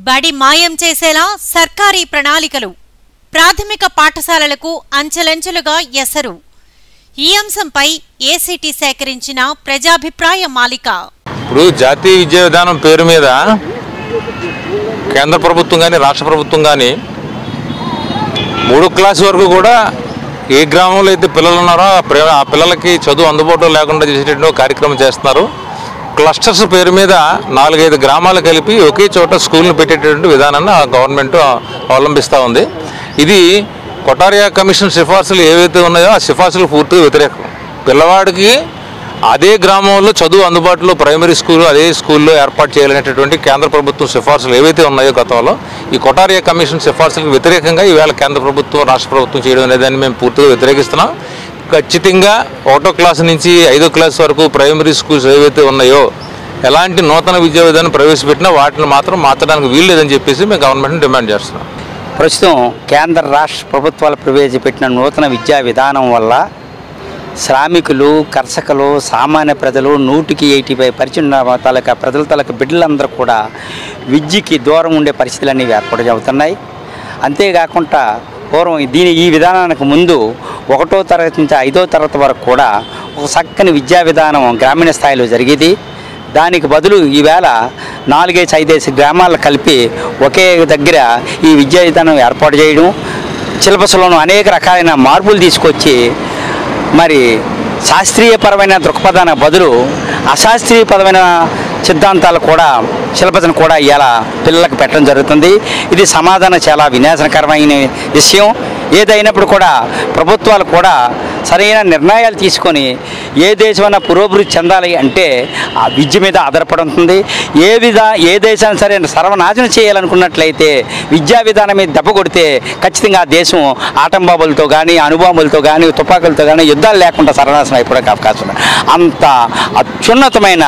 బడి మాయం చేసేలా సర్కారీ ప్రణాళికలు ప్రాథమిక పాఠశాలలకు అంచెలంచెలుగా ఎసరు ఈ అంశంపై ఏసీటీ సేకరించిన ప్రజాభిప్రాయ మాలిక ఇప్పుడు జాతీయ విద్యా విధానం పేరు మీద కేంద్ర ప్రభుత్వం కానీ రాష్ట్ర ప్రభుత్వం కానీ మూడో క్లాస్ వరకు కూడా ఏ గ్రామంలో అయితే పిల్లలు ఉన్నారో ఆ ప్ర- ఆ పిల్లలకి చదువు అందుబాటులో లేకుండా చేసేటటువంటి ఒక కార్యక్రమం చేస్తున్నారు క్లస్టర్స్ పేరు మీద నాలుగైదు గ్రామాలు కలిపి ఒకే చోట స్కూల్ని పెట్టేటటువంటి విధానాన్ని ఆ గవర్నమెంట్ అవలంబిస్తూ ఉంది ఇది కొటారియా కమిషన్ సిఫార్సులు ఏవైతే ఉన్నాయో ఆ సిఫార్సులు పూర్తిగా వ్యతిరేకం పిల్లవాడికి అదే గ్రామంలో చదువు అందుబాటులో ప్రైమరీ స్కూల్ అదే స్కూల్లో ఏర్పాటు చేయాలనేటటువంటి కేంద్ర ప్రభుత్వం సిఫార్సులు ఏవైతే ఉన్నాయో గతంలో ఈ కొటారియా కమిషన్ సిఫార్సులకు వ్యతిరేకంగా ఈవేళ కేంద్ర ప్రభుత్వం రాష్ట్ర ప్రభుత్వం చేయడం అనేదాన్ని మేము పూర్తిగా వ్యతిరేకిస్తున్నాం ఖచ్చితంగా ఒకటో క్లాస్ నుంచి ఐదో క్లాస్ వరకు ప్రైమరీ స్కూల్స్ ఏవైతే ఉన్నాయో ఎలాంటి నూతన విద్యా విధానం ప్రవేశపెట్టినా వాటిని మాత్రం మార్చడానికి వీల్లేదని చెప్పేసి మేము గవర్నమెంట్ని డిమాండ్ చేస్తున్నాం ప్రస్తుతం కేంద్ర రాష్ట్ర ప్రభుత్వాలు ప్రవేశపెట్టిన నూతన విద్యా విధానం వల్ల శ్రామికులు కర్షకులు సామాన్య ప్రజలు నూటికి ఎయిటీ ఫైవ్ పర్సెంట్ తాలూకా ప్రజల తాలూకా బిడ్డలందరూ కూడా విద్యకి దూరం ఉండే పరిస్థితులు అనేవి ఏర్పాటు అవుతున్నాయి అంతేకాకుండా పూర్వం దీని ఈ విధానానికి ముందు ఒకటో తరగతి నుంచి ఐదో తరగతి వరకు కూడా ఒక చక్కని విద్యా విధానం గ్రామీణ స్థాయిలో జరిగేది దానికి బదులు ఈవేళ నాలుగేసి ఐదేసి గ్రామాలు కలిపి ఒకే దగ్గర ఈ విద్యా విధానం ఏర్పాటు చేయడం సిలబస్లోనూ అనేక రకాలైన మార్పులు తీసుకొచ్చి మరి శాస్త్రీయపరమైన దృక్పథాన బదులు అశాస్త్రీయపరమైన సిద్ధాంతాలు కూడా సిలబస్ను కూడా ఇలా పిల్లలకు పెట్టడం జరుగుతుంది ఇది సమాధానం చాలా వినాశనకరమైన విషయం ఏదైనప్పుడు కూడా ప్రభుత్వాలు కూడా సరైన నిర్ణయాలు తీసుకొని ఏ దేశమైనా పురోభివృద్ధి చెందాలి అంటే ఆ విద్య మీద ఆధారపడి ఉంటుంది ఏ విధా ఏ దేశాన్ని సరే సర్వనాశనం చేయాలనుకున్నట్లయితే విద్యా విధానం మీద దెబ్బ కొడితే ఖచ్చితంగా ఆ దేశం ఆటంబాబులతో కానీ అనుబాంబులతో కానీ తుపాకులతో కానీ యుద్ధాలు లేకుండా సర్వనాశనం అయిపోవడానికి అవకాశం ఉంది అంత అత్యున్నతమైన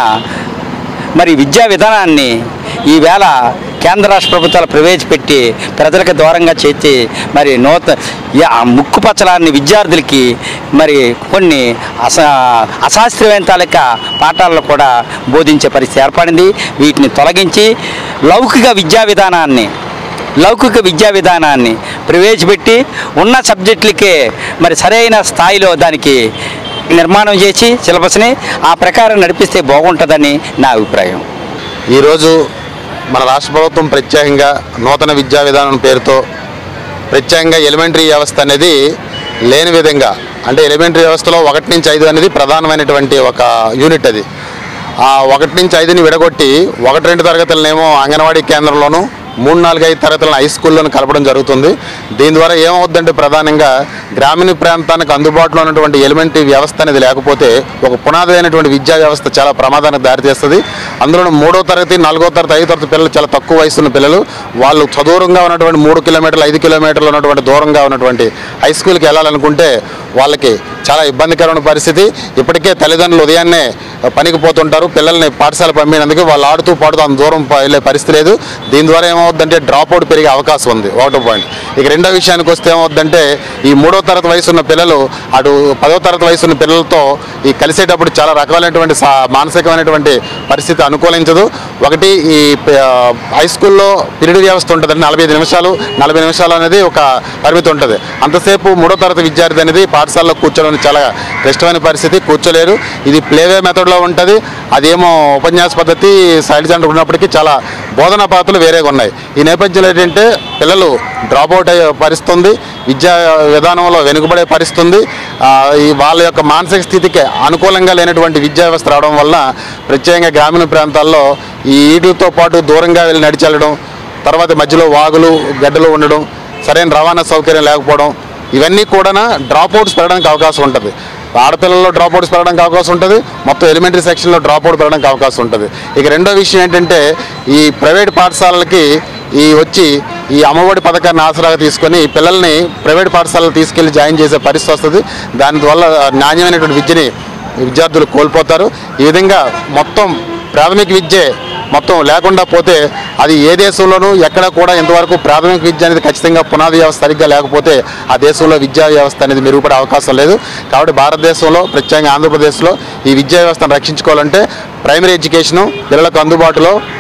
మరి విద్యా విధానాన్ని ఈవేళ కేంద్ర రాష్ట్ర ప్రభుత్వాలు ప్రవేశపెట్టి ప్రజలకు దూరంగా చేసి మరి నూత యా- ఆ ముక్కు పచ్చలాన్ని విద్యార్థులకి మరి కొన్ని అస అశాస్త్రీయమైన తాలూకా పాఠాలను కూడా బోధించే పరిస్థితి ఏర్పడింది వీటిని తొలగించి లౌకిక విద్యా విధానాన్ని లౌకిక విద్యా విధానాన్ని ప్రవేశపెట్టి ఉన్న సబ్జెక్టులకే మరి సరైన స్థాయిలో దానికి నిర్మాణం చేసి సిలబస్ని ఆ ప్రకారం నడిపిస్తే బాగుంటుందని నా అభిప్రాయం ఈరోజు మన రాష్ట్ర ప్రభుత్వం ప్రత్యేకంగా నూతన విద్యా విధానం పేరుతో ప్రత్యేకంగా ఎలిమెంటరీ వ్యవస్థ అనేది లేని విధంగా అంటే ఎలిమెంటరీ వ్యవస్థలో ఒకటి నుంచి ఐదు అనేది ప్రధానమైనటువంటి ఒక యూనిట్ అది ఆ ఒకటి నుంచి ఐదుని విడగొట్టి ఒకటి రెండు తరగతులనేమో అంగన్వాడీ కేంద్రంలోనూ మూడు నాలుగు ఐదు తరగతులను హై స్కూల్లోనూ కలపడం జరుగుతుంది దీని ద్వారా ఏమవుద్దంటే ప్రధానంగా గ్రామీణ ప్రాంతానికి అందుబాటులో ఉన్నటువంటి ఎలిమెంటరీ వ్యవస్థ అనేది లేకపోతే ఒక పునాది అయినటువంటి విద్యా వ్యవస్థ చాలా ప్రమాదానికి దారితీస్తుంది అందులో మూడో తరగతి నాలుగో తరగతి ఐదో తరగతి పిల్లలు చాలా తక్కువ వయసు ఉన్న పిల్లలు వాళ్ళు చదూరంగా ఉన్నటువంటి మూడు కిలోమీటర్లు ఐదు కిలోమీటర్లు ఉన్నటువంటి దూరంగా ఉన్నటువంటి హై స్కూల్కి వెళ్ళాలనుకుంటే వాళ్ళకి చాలా ఇబ్బందికరమైన పరిస్థితి ఇప్పటికే తల్లిదండ్రులు ఉదయాన్నే పనికి పోతుంటారు పిల్లల్ని పాఠశాల పంపినందుకు వాళ్ళు ఆడుతూ పాడుతూ అంత దూరం ప- వెళ్ళే పరిస్థితి లేదు దీని ద్వారా ఏమవుద్దంటే డ్రాప్ అవుట్ పెరిగే అవకాశం ఉంది ఒకటో పాయింట్ ఇక రెండో విషయానికి వస్తే ఏమవుద్దంటే ఈ మూడో తరగతి వయసు ఉన్న పిల్లలు అటు పదో తరగతి వయసు ఉన్న పిల్లలతో ఈ కలిసేటప్పుడు చాలా రకాలైనటువంటి సా- మానసికమైనటువంటి పరిస్థితి అనుకూలించదు ఒకటి ఈ ప- హై స్కూల్లో పీరియడ్ వ్యవస్థ ఉంటుంది నలభై ఐదు నిమిషాలు నలభై నిమిషాలు అనేది ఒక పరిమితి ఉంటుంది అంతసేపు మూడో తరగతి విద్యార్థి అనేది పాఠశాలలో కూర్చోవడం చాలా క్లిష్టమైన పరిస్థితి కూర్చోలేరు ఇది ప్లేవే మెథడ్లో ఉంటుంది అదేమో ఉపన్యాస పద్ధతి సైడ్ సెంటర్ ఉన్నప్పటికీ చాలా బోధనా పద్ధతులు వేరేగా ఉన్నాయి ఈ నేపథ్యంలో ఏంటంటే పిల్లలు డ్రాప్ అవుట్ అయ్యే పరిస్థితి ఉంది విద్యా విధానంలో వెనుకబడే పరిస్థితి ఉంది ఆ, ఈ వాళ్ళ యొక్క మానసిక స్థితికి అనుకూలంగా లేనటువంటి విద్యా వ్యవస్థ రావడం వల్ల ప్రత్యేకంగా గ్రామీణ ప్రాంతాల్లో ఈ వీటితో పాటు దూరంగా వెళ్ళి నడిచెళ్ళడం తర్వాత మధ్యలో వాగులు గడ్డలు ఉండడం సరైన రవాణా సౌకర్యం లేకపోవడం ఇవన్నీ కూడా డ్రాప్ అవుట్స్ పెరగడానికి అవకాశం ఉంటుంది ఆడపిల్లల్లో డ్రాప్ అవుట్స్ పెరగడానికి అవకాశం ఉంటుంది మొత్తం ఎలిమెంటరీ సెక్షన్లో డ్రాప్ అవుట్ పెరగడానికి అవకాశం ఉంటుంది ఇక రెండో విషయం ఏంటంటే ఈ ప్రైవేట్ పాఠశాలలకి ఈ వచ్చి ఈ అమ్మఒడి పథకాన్ని ఆసరాగా తీసుకొని పిల్లల్ని ప్రైవేట్ పాఠశాలలో తీసుకెళ్లి జాయిన్ చేసే పరిస్థితి వస్తుంది దానివల్ల నాణ్యమైనటువంటి విద్యని విద్యార్థులు కోల్పోతారు ఈ విధంగా మొత్తం ప్రాథమిక విద్యే మొత్తం లేకుండా పోతే అది ఏ దేశంలోనూ ఎక్కడ కూడా ఇంతవరకు ప్రాథమిక విద్య అనేది ఖచ్చితంగా పునాది వ్యవస్థ సరిగ్గా లేకపోతే ఆ దేశంలో విద్యా వ్యవస్థ అనేది మెరుగుపడే అవకాశం లేదు కాబట్టి భారతదేశంలో ప్రత్యేకంగా ఆంధ్రప్రదేశ్లో ఈ విద్యా వ్యవస్థను రక్షించుకోవాలంటే ప్రైమరీ ఎడ్యుకేషను పిల్లలకు అందుబాటులో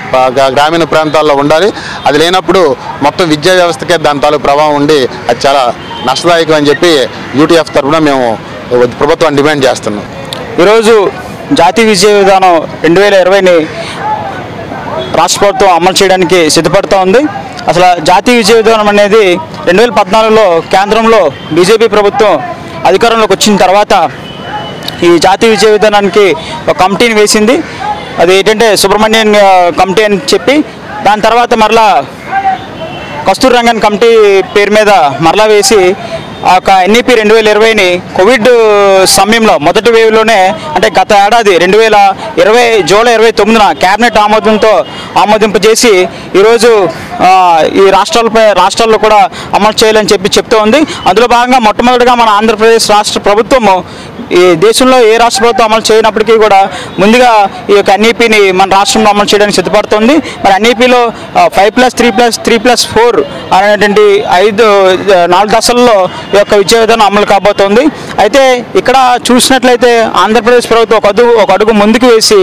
ఆ, గ్రా- గ్రామీణ ప్రాంతాల్లో ఉండాలి అది లేనప్పుడు మొత్తం విద్యా వ్యవస్థకే దాని తాలూకు ప్రభావం ఉండి అది చాలా నష్టదాయకం అని చెప్పి యూటీఎఫ్ తరఫున మేము ప్రభుత్వాన్ని డిమాండ్ చేస్తున్నాం ఈరోజు జాతీయ విద్యా విధానం రెండు వేల ఇరవైని రాష్ట్ర ప్రభుత్వం అమలు చేయడానికి సిద్ధపడుతూ ఉంది అసలు జాతీయ విద్యా విధానం అనేది రెండు వేల పద్నాలుగులో కేంద్రంలో బీజేపీ ప్రభుత్వం అధికారంలోకి వచ్చిన తర్వాత ఈ జాతీయ విద్యా విధానానికి ఒక కమిటీని వేసింది అది ఏంటంటే సుబ్రహ్మణ్యన్ ఆ, కమిటీ అని చెప్పి దాని తర్వాత మరలా కస్తూరి రంగన్ కమిటీ పేరు మీద మరలా వేసి ఆ యొక్క ఎన్ఈపి రెండు వేల ఇరవైని కోవిడ్ సమయంలో మొదటి వేవ్లోనే అంటే గత ఏడాది రెండు వేల ఇరవై జూలై ఇరవై తొమ్మిదిన కేబినెట్ ఆమోదంతో ఆమోదింపజేసి ఈరోజు ఆ, ఈ రాష్ట్రాలపై రాష్ట్రాల్లో కూడా అమలు చేయాలని చెప్పి చెప్తూ ఉంది అందులో భాగంగా మొట్టమొదటిగా మన ఆంధ్రప్రదేశ్ రాష్ట్ర ప్రభుత్వము ఈ దేశంలో ఏ రాష్ట్ర ప్రభుత్వం అమలు చేయనప్పటికీ కూడా ముందుగా ఈ యొక్క ఎన్ఈపిని మన రాష్ట్రంలో అమలు చేయడానికి సిద్ధపడుతుంది మరి ఎన్ఈపిలో five plus three plus three plus four అనేటువంటి ఐదు ఆ, నాలుగు దశల్లో ఈ యొక్క విద్యా విధానం అమలు కాబోతోంది అయితే ఇక్కడ చూసినట్లయితే ఆంధ్రప్రదేశ్ ప్రభుత్వం ఒక అడుగు ఒక అడుగు ముందుకు వేసి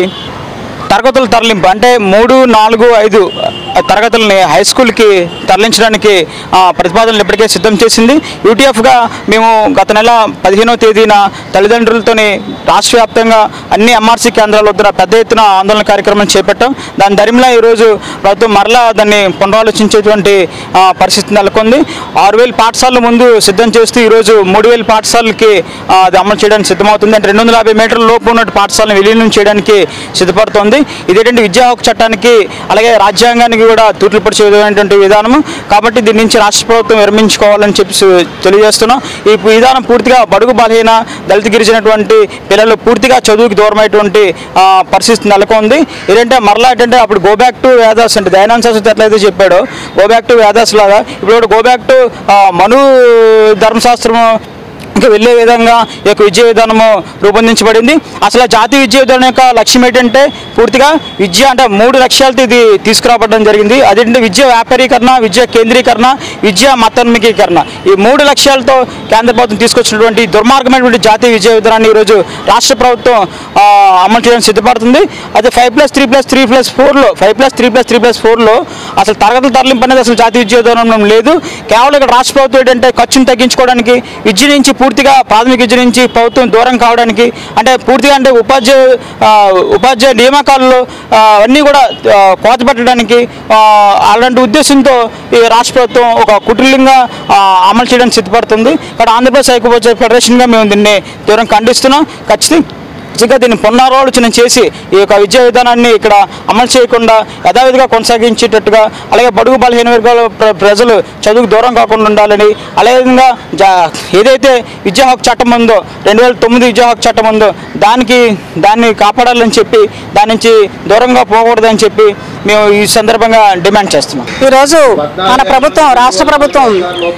తరగతుల తరలింపు అంటే మూడు నాలుగు ఐదు తరగతులని హై స్కూల్కి తరలించడానికి ఆ, ప్రతిపాదనలు ఇప్పటికే సిద్ధం చేసింది యూటీఎఫ్గా మేము గత నెల పదిహేనవ తేదీన తల్లిదండ్రులతోని రాష్ట్ర వ్యాప్తంగా అన్ని ఎంఆర్సీ కేంద్రాల వద్ద పెద్ద ఎత్తున ఆందోళన కార్యక్రమం చేపట్టాం దాని దరిమిలా ఈరోజు ప్రభుత్వం మరలా దాన్ని పునరాలోచించేటువంటి ఆ, పరిస్థితి నెలకొంది ఆరు వేల పాఠశాలల ముందు సిద్ధం చేస్తూ ఈరోజు మూడు వేల పాఠశాలలకి ఆ, అది అమలు చేయడానికి సిద్ధమవుతుంది అంటే రెండు వందల యాభై మీటర్ల లోపు ఉన్న పాఠశాలను విలీనం చేయడానికి సిద్ధపడుతోంది ఇదేంటంటే విద్యా హక్కు చట్టానికి అలాగే రాజ్యాంగానికి కూడా తూట్లు పొడిచే విధమైనటువంటి విధానము కాబట్టి దీని నుంచి రాష్ట్ర ప్రభుత్వం విరమించుకోవాలని చెప్పి సు- తెలియజేస్తున్నాం ఈ విధానం పూర్తిగా బడుగు బలహీన దళిత గిరిజనటువంటి పిల్లలు పూర్తిగా చదువుకి దూరమైనటువంటి ఆ, పరిస్థితి నెలకొంది ఏంటంటే మరలా ఏంటంటే అప్పుడు గో బ్యాక్ టు వేదాస్ అంటే దయానంద సరస్వతి ఎట్లయితే చెప్పాడో గో బ్యాక్ టు వేదాస్ లాగా ఇప్పుడు గో బ్యాక్ టు మను ధర్మశాస్త్రము ఇంకా వెళ్ళే విధంగా ఈ యొక్క విద్యా విధానము రూపొందించబడింది అసలు ఆ జాతీయ విద్యా విధానం యొక్క లక్ష్యం ఏంటంటే పూర్తిగా విద్య అంటే మూడు లక్ష్యాలతో ఇది తీసుకురావడం జరిగింది అదేంటంటే విద్య వ్యాపారీకరణ విద్య కేంద్రీకరణ విద్య మతోన్ముఖీకరణ ఈ మూడు లక్ష్యాలతో కేంద్ర ప్రభుత్వం తీసుకొచ్చినటువంటి ఈ దుర్మార్గమైనటువంటి జాతీయ విద్యా విధానాన్ని ఈరోజు రాష్ట్ర ప్రభుత్వం ఆ, అమలు చేయడానికి సిద్ధపడుతుంది అదే five plus three plus three plus ఫోర్లో five plus three plus three plus ఫోర్లో అసలు తరగతుల తరలింపు అనేది అసలు జాతీయ విద్యా విధానంలో లేదు కేవలం ఇక్కడ రాష్ట్ర ప్రభుత్వం ఏంటంటే ఖర్చును తగ్గించుకోవడానికి విద్య నుంచి పూర్తిగా ప్రాథమిక విద్య నుంచి ప్రభుత్వం దూరం కావడానికి అంటే పూర్తిగా అంటే ఉపాధ్యాయ ఆ, ఉపాధ్యాయ నియామకాల్లో ఆ, అన్నీ కూడా ఆ, కోత పెట్టడానికి ఆ, అలాంటి ఉద్దేశంతో ఈ రాష్ట్ర ప్రభుత్వం ఒక కుటుంబంగా అమలు చేయడానికి సిద్ధపడుతుంది ఇక్కడ ఆంధ్రప్రదేశ్ ఐక్యపోచ ఫెడరేషన్గా మేము దీన్ని తీవ్రంగా ఖండిస్తున్నాం ఖచ్చితంగా ఖచ్చితంగా దీన్ని పునరాలోచన చేసి ఈ యొక్క విద్యా విధానాన్ని ఇక్కడ అమలు చేయకుండా యథావిధిగా కొనసాగించేటట్టుగా అలాగే బడుగు బలహీన వర్గాల ప్ర- ప్రజలు చదువుకు దూరం కాకుండా ఉండాలని అదేవిధంగా జా ఏదైతే విద్యా హక్కు చట్టం ఉందో రెండు వేల తొమ్మిది విద్యా హక్కు చట్టం ఉందో దానికి దాన్ని కాపాడాలని చెప్పి దాని నుంచి దూరంగా పోకూడదని చెప్పి మేము ఈ సందర్భంగా డిమాండ్ చేస్తున్నాం ఈరోజు మన ప్రభుత్వం రాష్ట్ర ప్రభుత్వం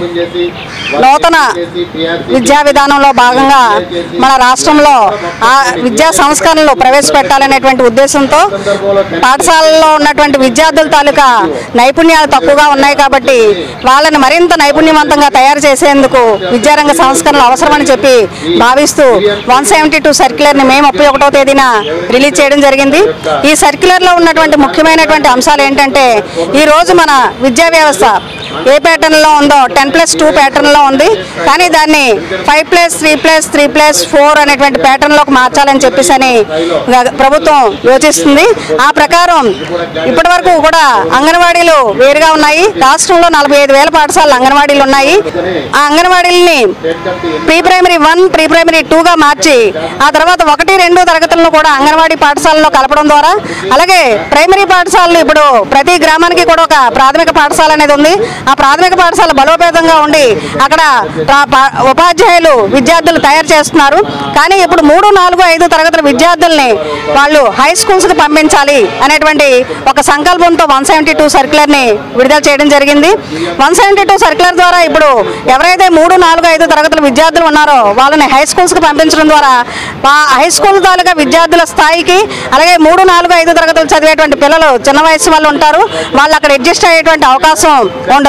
నూతన విద్యా విధానంలో భాగంగా మన రాష్ట్రంలో ఆ విద్యా సంస్కరణలు ప్రవేశపెట్టాలనేటువంటి ఉద్దేశంతో పాఠశాలల్లో ఉన్నటువంటి విద్యార్థుల తాలూకా నైపుణ్యాలు తక్కువగా ఉన్నాయి కాబట్టి వాళ్ళని మరింత నైపుణ్యవంతంగా తయారు చేసేందుకు విద్యారంగ సంస్కరణలు అవసరమని చెప్పి భావిస్తూ వన్ సెవెంటీ టూ సర్క్యులర్ని మే ముప్పై ఒకటో తేదీన రిలీజ్ చేయడం జరిగింది ఈ సర్క్యులర్లో ఉన్నటువంటి ముఖ్యమైనటువంటి అంశాలు ఏంటంటే ఈ రోజు మన విద్యా వ్యవస్థ ఏ ప్యాటర్న్లో ఉందో టెన్ ప్లస్ టూ ప్యాటర్న్లో ఉంది కానీ దాన్ని five plus three plus three plus four అనేటువంటి ప్యాటర్న్లోకి మార్చాలని చెప్పేసి అని గ- ప్రభుత్వం యోచిస్తుంది ఆ ప్రకారం ఇప్పటి వరకు కూడా అంగన్వాడీలు వేరుగా ఉన్నాయి రాష్ట్రంలో నలభై ఐదు వేల పాఠశాలలు అంగన్వాడీలు ఉన్నాయి ఆ అంగన్వాడీలని pre primary one pre primary టూగా మార్చి ఆ తర్వాత ఒకటి రెండు తరగతులను కూడా అంగన్వాడీ పాఠశాలలో కలపడం ద్వారా అలాగే ప్రైమరీ పాఠశాలలు ఇప్పుడు ప్రతి గ్రామానికి కూడా ఒక ప్రాథమిక పాఠశాల అనేది ఉంది ఆ ప్రాథమిక పాఠశాల బలోపేతంగా ఉండి అక్కడ ప్రా- పా- ఉపాధ్యాయులు విద్యార్థులు తయారు చేస్తున్నారు కానీ ఇప్పుడు మూడు నాలుగు ఐదు తరగతుల విద్యార్థుల్ని వాళ్ళు హై స్కూల్స్కి పంపించాలి అనేటువంటి ఒక సంకల్పంతో వన్ సెవెంటీ టూ సర్క్యులర్ని విడుదల చేయడం జరిగింది వన్ సెవెంటీ టూ సర్క్యులర్ ద్వారా ఇప్పుడు ఎవరైతే మూడు నాలుగు ఐదు తరగతుల విద్యార్థులు ఉన్నారో వాళ్ళని హై స్కూల్స్కి పంపించడం ద్వారా ఆ హై స్కూల్ తాలూకా విద్యార్థుల స్థాయికి అలాగే మూడు నాలుగు ఐదు తరగతులు చదివేటువంటి పిల్లలు చిన్న వయసు వాళ్ళు ఉంటారు వాళ్ళు అక్కడ అడ్జస్ట్ అయ్యేటువంటి అవకాశం ఉండదు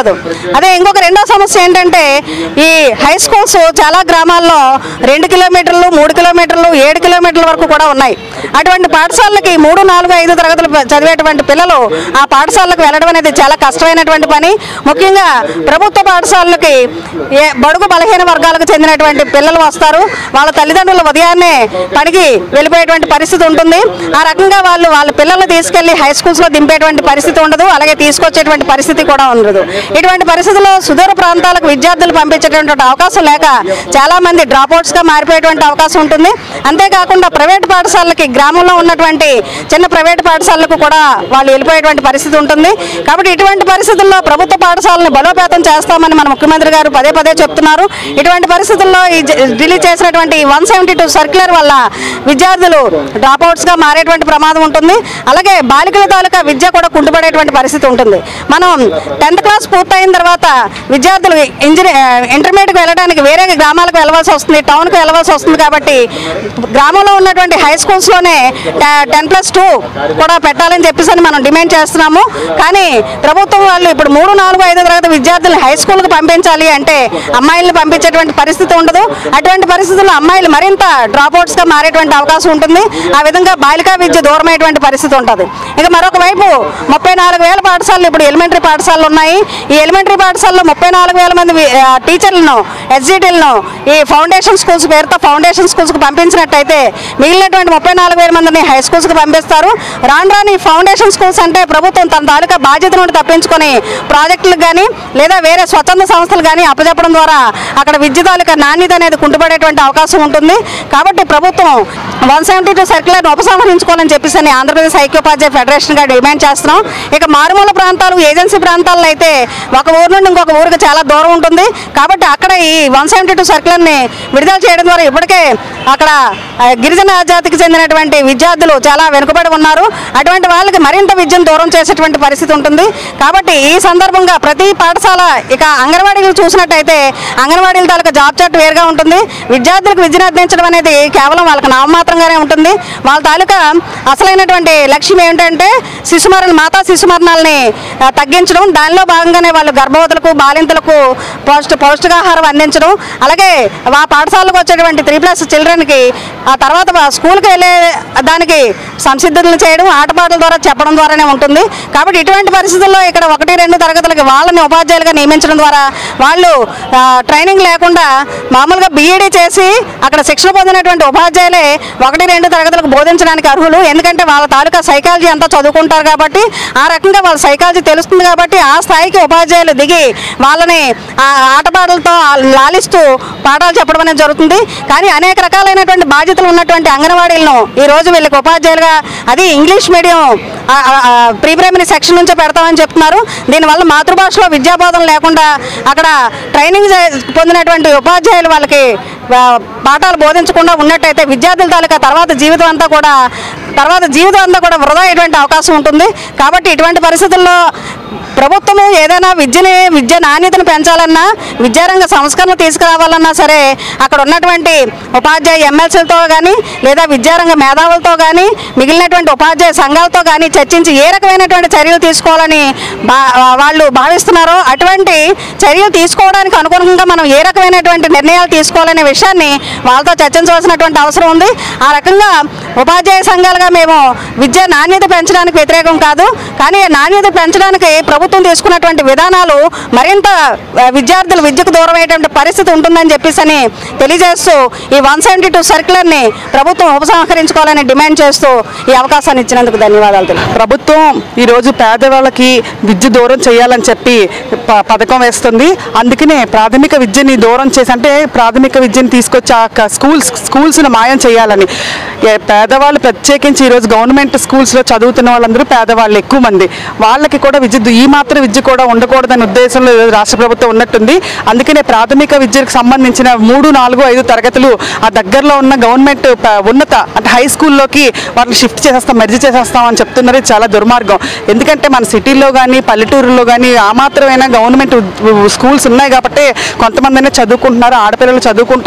ఉండదు అదే ఇంకొక రెండో సమస్య ఏంటంటే ఈ హై స్కూల్స్ చాలా గ్రామాల్లో రెండు కిలోమీటర్లు మూడు కిలోమీటర్లు ఏడు కిలోమీటర్ల వరకు కూడా ఉన్నాయి అటువంటి పాఠశాలలకి మూడు నాలుగు ఐదు తరగతులు చదివేటువంటి పిల్లలు ఆ పాఠశాలకు వెళ్ళడం అనేది చాలా కష్టమైనటువంటి పని ముఖ్యంగా ప్రభుత్వ పాఠశాలలకి ఏ బడుగు బలహీన వర్గాలకు చెందినటువంటి పిల్లలు వస్తారు వాళ్ళ తల్లిదండ్రులు ఉదయాన్నే పనికి వెళ్ళిపోయేటువంటి పరిస్థితి ఉంటుంది ఆ రకంగా వాళ్ళు వాళ్ళ పిల్లల్ని తీసుకెళ్లి హై స్కూల్స్ లో దింపేటువంటి పరిస్థితి ఉండదు అలాగే తీసుకొచ్చేటువంటి పరిస్థితి కూడా ఉండదు ఇటువంటి పరిస్థితుల్లో సుదూర ప్రాంతాలకు విద్యార్థులు పంపించేటువంటి అవకాశం లేక చాలా మంది డ్రాప్ అవుట్స్ గా మారిపోయేటువంటి అవకాశం ఉంటుంది అంతేకాకుండా ప్రైవేట్ పాఠశాలలకి గ్రామంలో ఉన్నటువంటి చిన్న ప్రైవేట్ పాఠశాలలకు కూడా వాళ్ళు వెళ్ళిపోయేటువంటి పరిస్థితి ఉంటుంది కాబట్టి ఇటువంటి పరిస్థితుల్లో ప్రభుత్వ పాఠశాలని బలోపేతం చేస్తామని మన ముఖ్యమంత్రి గారు పదే పదే చెప్తున్నారు ఇటువంటి పరిస్థితుల్లో ఈ జ- రిలీజ్ చేసినటువంటి వన్ సెవెంటీ టూ సర్క్యులర్ వల్ల విద్యార్థులు డ్రాప్ అవుట్స్ గా మారేటువంటి ప్రమాదం ఉంటుంది అలాగే బాలికల తాలూకా విద్య కూడా కుంటుపడేటువంటి పరిస్థితి ఉంటుంది మనం టెన్త్ క్లాస్ పూర్తయిన తర్వాత విద్యార్థులు ఇంజనీర్ ఇంటర్మీడియట్కి వెళ్ళడానికి వేరే గ్రామాలకు వెళ్ళవలసి వస్తుంది టౌన్కి వెళ్ళవలసి వస్తుంది కాబట్టి గ్రామంలో ఉన్నటువంటి హై స్కూల్స్లోనే టెన్ ప్లస్ టూ కూడా పెట్టాలని చెప్పేసి అని మనం డిమాండ్ చేస్తున్నాము కానీ ప్రభుత్వం వాళ్ళు ఇప్పుడు మూడు నాలుగు ఐదో తరగతి విద్యార్థులను హై స్కూల్కి పంపించాలి అంటే అమ్మాయిలను పంపించేటువంటి పరిస్థితి ఉండదు అటువంటి పరిస్థితుల్లో అమ్మాయిలు మరింత డ్రాప్ గా మారేటువంటి అవకాశం ఉంటుంది ఆ విధంగా బాలికా విద్య దూరమైనటువంటి పరిస్థితి ఉంటుంది ఇక మరొక వైపు ముప్పై నాలుగు వేల పాఠశాలలు ఇప్పుడు ఎలిమెంటరీ పాఠశాలలు ఉన్నాయి ఈ ఎలిమెంటరీ పాఠశాలలో ముప్పై నాలుగు వేల మంది వి- ఆ, టీచర్లను ఎస్జిటీలను ఈ ఫౌండేషన్ స్కూల్స్ పేరుతో ఫౌండేషన్ స్కూల్స్కి పంపించినట్టయితే మిగిలినటువంటి ముప్పై నాలుగు వేల మందిని హై స్కూల్స్కి పంపిస్తారు రాను రాని ఫౌండేషన్ స్కూల్స్ అంటే ప్రభుత్వం తన తాలూకా బాధ్యత నుండి తప్పించుకొని ప్రాజెక్టులకు కానీ లేదా వేరే స్వచ్ఛంద సంస్థలు కానీ అప్పచెప్పడం ద్వారా అక్కడ విద్య తాలూకా నాణ్యత అనేది కుంటుపడేటువంటి అవకాశం ఉంటుంది కాబట్టి ప్రభుత్వం వన్ సెవెంటీ టూ సర్క్యులర్ను ఉపసంహరించుకోవాలని చెప్పేసి అని ఆంధ్రప్రదేశ్ ఐక్యోపాధ్యాయ ఫెడరేషన్గా డిమాండ్ చేస్తున్నాం ఇక మారుమూల ప్రాంతాలు ఏజెన్సీ ప్రాంతాల్లో అయితే ఒక ఊరు నుండి ఇంకొక ఊరికి చాలా దూరం ఉంటుంది కాబట్టి అక్కడ ఈ వన్ సెవెంటీ టూ సర్క్యులర్ని విడుదల చేయడం ద్వారా ఇప్పటికే అక్కడ ఆ, గిరిజన జాతికి చెందినటువంటి విద్యార్థులు చాలా వెనుకబడి ఉన్నారు అటువంటి వాళ్ళకి మరింత విద్యను దూరం చేసేటువంటి పరిస్థితి ఉంటుంది కాబట్టి ఈ సందర్భంగా ప్రతి పాఠశాల ఇక అంగన్వాడీలు చూసినట్టయితే అంగన్వాడీల తాలూకా జాబ్ చార్ట్ వేరుగా ఉంటుంది విద్యార్థులకు విద్యను అందించడం అనేది కేవలం వాళ్ళకి నామమాత్రంగానే ఉంటుంది వాళ్ళ తాలూకా అసలైనటువంటి లక్ష్యం ఏంటంటే శిశుమరణ మాతా శిశుమరణాలని ఆ, తగ్గించడం దానిలో భాగంగానే వాళ్ళు గర్భవతులకు బాలింతలకు పౌష్ట పౌష్టికాహారం అందించడం అలాగే ఆ పాఠశాలకు వచ్చేటువంటి త్రీ ప్లస్ చిల్డ్రన్కి ఆ తర్వాత వా- స్కూల్కి వెళ్ళే దానికి సంసిద్ధులను చేయడం ఆటపాటల ద్వారా చెప్పడం ద్వారానే ఉంటుంది కాబట్టి ఇటువంటి పరిస్థితుల్లో ఇక్కడ ఒకటి రెండు తరగతులకి వాళ్ళని ఉపాధ్యాయులుగా నియమించడం ద్వారా వాళ్ళు ఆ, ట్రైనింగ్ లేకుండా మామూలుగా బీఈడీ చేసి అక్కడ శిక్షణ పొందినటువంటి ఉపాధ్యాయులే ఒకటి రెండు తరగతులకు బోధించడానికి అర్హులు ఎందుకంటే వాళ్ళ తాలూకా సైకాలజీ అంతా చదువుకుంటారు కాబట్టి ఆ రకంగా వాళ్ళ సైకాలజీ తెలుస్తుంది కాబట్టి ఆ స్థాయికి ఉపాధ్యాయులు దిగి వాళ్ళని ఆ ఆటపాటలతో ఆ లాలిస్తూ పాఠాలు చెప్పడం అనేది జరుగుతుంది కానీ అనేక రకాలైనటువంటి బాధ్యతలు ఉన్నటువంటి అంగన్వాడీలను ఈ రోజు వీళ్ళకి ఉపాధ్యాయులుగా అది English medium pre primary section నుంచే పెడతామని చెప్తున్నారు దీనివల్ల మాతృభాషలో విద్యాబోధన లేకుండా అక్కడ ట్రైనింగ్ చే- పొందినటువంటి ఉపాధ్యాయులు వాళ్ళకి ఆ, పాఠాలు బోధించకుండా ఉన్నట్టయితే విద్యార్థుల తాలూకా తర్వాత జీవితం అంతా కూడా తర్వాత జీవితం అంతా కూడా వృధా అయ్యేటువంటి అవకాశం ఉంటుంది కాబట్టి ఇటువంటి పరిస్థితుల్లో ప్రభుత్వము ఏదైనా విద్యని విద్య నాణ్యతను పెంచాలన్నా విద్యారంగ సంస్కరణ తీసుకురావాలన్నా సరే అక్కడ ఉన్నటువంటి ఉపాధ్యాయ ఎమ్మెల్సీలతో కానీ లేదా విద్యారంగ మేధావులతో కానీ మిగిలినటువంటి ఉపాధ్యాయ సంఘాలతో కానీ చర్చించి ఏ రకమైనటువంటి చర్యలు తీసుకోవాలని బా వాళ్ళు భావిస్తున్నారో అటువంటి చర్యలు తీసుకోవడానికి అనుగుణంగా మనం ఏ రకమైనటువంటి నిర్ణయాలు తీసుకోవాలనే విషయాన్ని వాళ్ళతో చర్చించవలసినటువంటి అవసరం ఉంది ఆ రకంగా ఉపాధ్యాయ సంఘాలుగా మేము విద్య నాణ్యత పెంచడానికి వ్యతిరేకం కాదు కానీ నాణ్యత పెంచడానికి ప్రభుత్వం తీసుకున్నటువంటి విధానాలు మరింత ఆ, విద్యార్థులు విద్యకు దూరం అయ్యేటువంటి పరిస్థితి ఉంటుందని చెప్పేసి అని తెలియజేస్తూ ఈ వన్ సెవెంటీ టూ సర్క్యులర్ని ప్రభుత్వం ఉపసంహరించుకోవాలని డిమాండ్ చేస్తూ ఈ అవకాశాన్ని ఇచ్చినందుకు ధన్యవాదాలు తెలుపు ప్రభుత్వం ఈరోజు పేదవాళ్ళకి విద్య దూరం చేయాలని చెప్పి ప- పథకం వేస్తుంది అందుకనే ప్రాథమిక విద్యని దూరం చేసి అంటే ప్రాథమిక విద్యని తీసుకొచ్చి ఆ క- స్కూల్స్ స్కూల్స్ని మాయం చేయాలని ఏ పేదవాళ్ళు ప్రత్యేకించి ఈరోజు గవర్నమెంట్ స్కూల్స్లో చదువుతున్న వాళ్ళందరూ పేదవాళ్ళు ఎక్కువ మంది వాళ్ళకి కూడా విద్య ఈ మాత్రం విద్య కూడా ఉండకూడదనే ఉద్దేశంలో ఈరోజు రాష్ట్ర ప్రభుత్వం ఉన్నట్టుంది అందుకనే ప్రాథమిక విద్యకు సంబంధించిన మూడు నాలుగు ఐదు తరగతులు ఆ దగ్గరలో ఉన్న గవర్నమెంట్ ప- ఉన్నత అంటే హై స్కూల్లోకి వాళ్ళని షిఫ్ట్ చేసేస్తాం మెర్జ్ చేసేస్తాం అని చెప్తున్నారు ఇది చాలా దుర్మార్గం ఎందుకంటే మన సిటీల్లో కానీ పల్లెటూరులో కానీ ఆ మాత్రమైనా గవర్నమెంట్ ఉ- ఉ- స్కూల్స్ ఉన్నాయి కాబట్టి కొంతమంది చదువుకుంటున్నారు ఆడపిల్లలు చదువుకుంటున్నారు